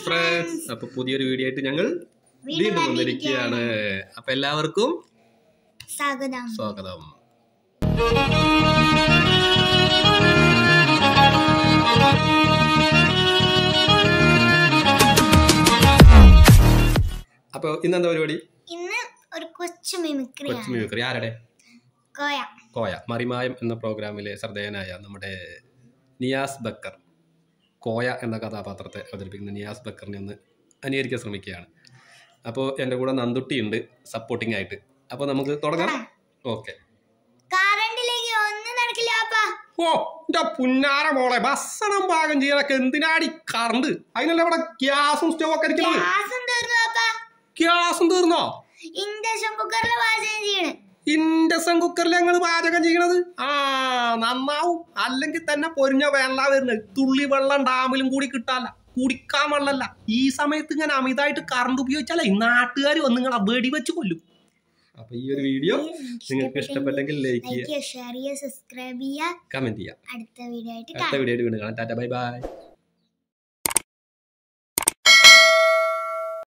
friends അപ്പൊ പുതിയൊരു video ആയിട്ട് ഞങ്ങൾ വീണ്ടും വീണ്ടും വന്നിരിക്കുകയാണ് അപ്പൊ എല്ലാവർക്കും സ്വാഗതം സ്വാഗതം അപ്പൊ ഇന്നെന്താ പരിപാടി ഇന്ന് ഒരു കൊച്ചു കൊച്ചു മിമിക്രിയാണ് മിമിക്രി ആരുടെ കോയ കോയ മറിമായം എന്ന പ്രോഗ്രാമിലെ ശ്രദ്ധേയനായ നമ്മുടെ നിയാസ് ബക്കർ കോയ എന്ന കഥാപാത്രത്തെ അവതരിപ്പിക്കുന്ന നിയാസ് ബക്കറിനെ ഒന്ന് അനുകരിക്കാൻ ശ്രമിക്കുകയാണ് അപ്പോൾ എൻ്റെ കൂടെ നന്ദുട്ടി ഉണ്ട് സപ്പോർട്ടിംഗ് ആയിട്ട് അപ്പോൾ നമുക്ക് തുടങ്ങാം ഓക്കെ കറണ്ടിലേക്ക് ഒന്നും നടക്കില്ല പാപ്പാ ഓ എന്റെ പുന്നാര മോളെ ഭക്ഷണം പാകം ചെയ്യാനൊക്കെ എന്തിനാടി കറണ്ട് അതിനല്ല ഇവിടെ ഗ്യാസും സ്റ്റവ് ഒക്കെ ഇരിക്കുന്നത് ഗ്യാസും തീർന്നു പാപ്പാ ഗ്യാസും തീർന്നോ ഇൻഡക്ഷൻ കുക്കറിൽ പാചകം ചെയ്യണ് ഇൻഡക്ഷൻ കുക്കറിൽ ഞങ്ങൾ പാചകം ചെയ്യണത് ആ നന്നാവും അല്ലെങ്കിൽ തന്നെ പൊരിഞ്ഞ വെള്ള വരുന്നത് തുള്ളി വെള്ളം ഡാമിലും കൂടി കിട്ടാല്ല കുടിക്കാൻ വെള്ളമല്ല ഈ സമയത്ത് ഇങ്ങനെ അമിതമായിട്ട് കറണ്ട് ഉപയോഗിച്ചാലേ നാട്ടുകാർ വന്ന് നിങ്ങളെ വെടിവെച്ച് കൊല്ലും അപ്പൊ ഈ ഒരു വീഡിയോ നിങ്ങൾക്ക് ഇഷ്ടപ്പെട്ടെങ്കിൽ ലൈക്ക് ലൈക്ക് ചെയ്യുക ചെയ്യുക ഷെയർ ചെയ്യുക സബ്സ്ക്രൈബ് ചെയ്യുക കമന്റ് ചെയ്യുക അടുത്ത വീഡിയോ ആയിട്ട് അടുത്ത കാണാം വീഡിയോ വീണ്ടും കാണാം ടാറ്റ ബൈ ബൈ